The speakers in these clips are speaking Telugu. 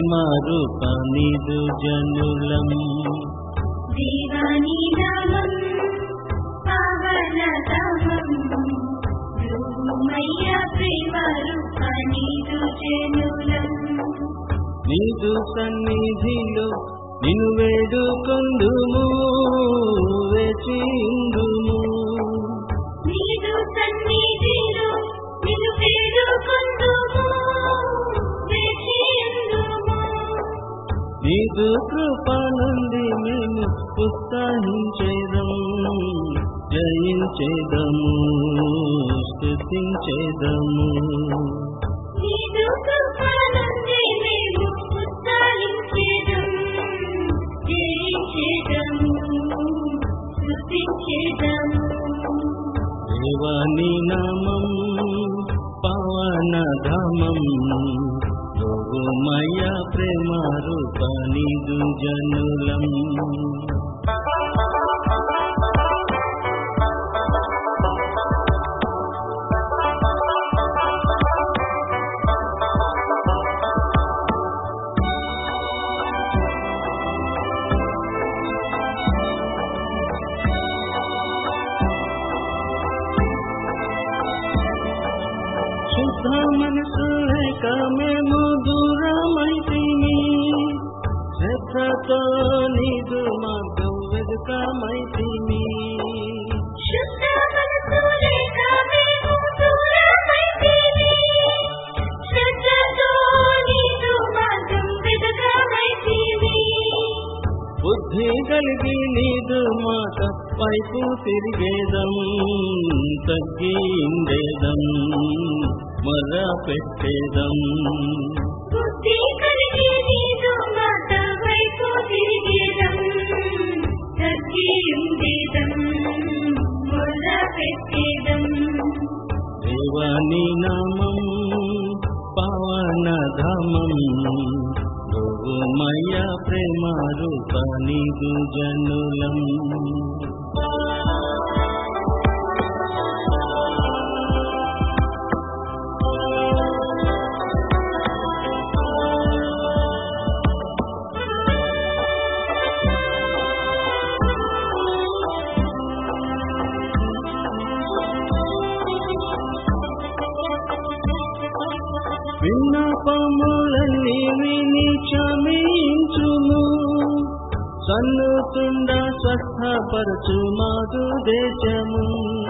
ప్రేమ రూపనిదు జనులం దేవాని నామం పవనతమం భూమయ్య ప్రేమ రూపనిదు జనులం నీదు సన్నిధిలో నిన్ను వేడుకొందుము వేచిందుము నీదు సన్నిధిలో నిన్ను వేడుకొందుము వేచియుందుము నీదు కృప నుండి మేము ఉత్సాహించేదము జయించేదము స్థుతించేదము నీదు కృపనుండి మేము ఉత్సాహించేదము జయించేదము స్తుతించేదము దేవాని నామం పవనధామం మయ ప్రేమ రూపనిదు జనులం శుద్ధ మనసు లేక మేము దూరమైతిని శ్రద్ధతో నీదు మార్గం వెదుకమైతిని శుద్ధ మనసు లేక మేము దూరమైతిమి. శ్రద్ధతో నీదు మార్గం వెదకమైతిమి. బుద్ధి కలిగి నీదు మాట వైపు తిరిగేదం తగ్గి ఉండేదం మొర పెట్టేదం బుద్ధి కలిగి నీదు మాట వైపు తిరిగేదం. తగ్గి ఉండేదం. మొర్ర పెట్టేదం. దేవాని నామం పవనధామం మయ ప్రేమ రూపనిదు జనులం విన్నపములన్నీ విని క్షమించుము సన్నుతుండ స్వస్థపరచు మాదు దేశము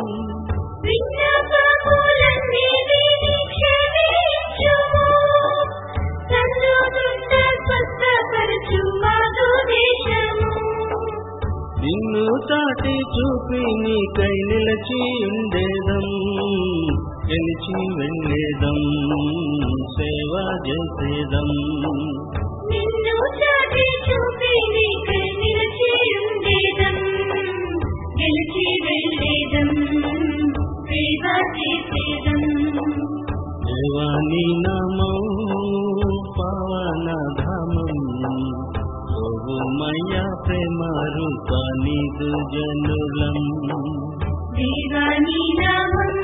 విన్నపములన్నీ విని క్షమించుము. సన్నుతుండ స్వస్థపరచు మాదు దేశము. నిన్ను చాటి చూపి నీకై నిలచి ఉండేదం గెలిచి వెళ్ళేదం సేవ చేసేదం నిన్ను చాటి చూపి నీకై నిలిచి ఉండేదం. గెలిచి వెళ్ళేదం. సేవ చేసేదం. దేవాని నామం పవనధామం మయ ప్రేమ రూపనిదు జనులం దేవాని నామం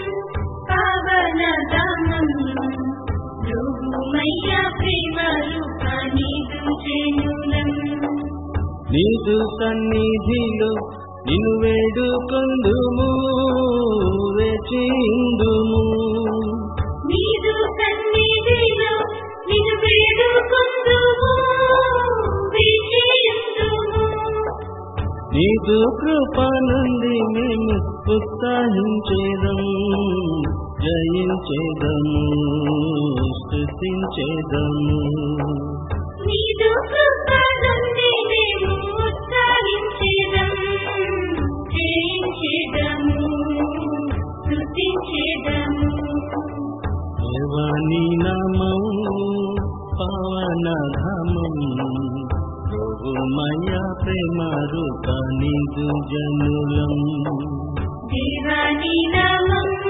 పవనధామం ప్రభుమయ్య ప్రేమ రూపానిదు జనులం నీదు సన్నిధిలో నిన్ను వేడుకొందుము వేచిందుము నీదు సన్నిధిలో నిన్ను వేడుకొందుము వేచియుందుము నీదు కృప నుండి మేము ఉత్సాహించేదం జయించేదము స్థుతించేదము నీదు కృప నుండి మేము ఉత్సాహించేదం జయించేదము స్తుతించేదము దేవాని నామం పవనధామం ప్రభుమయ ప్రేమ రూపనిదు జనులం దేవాని నామం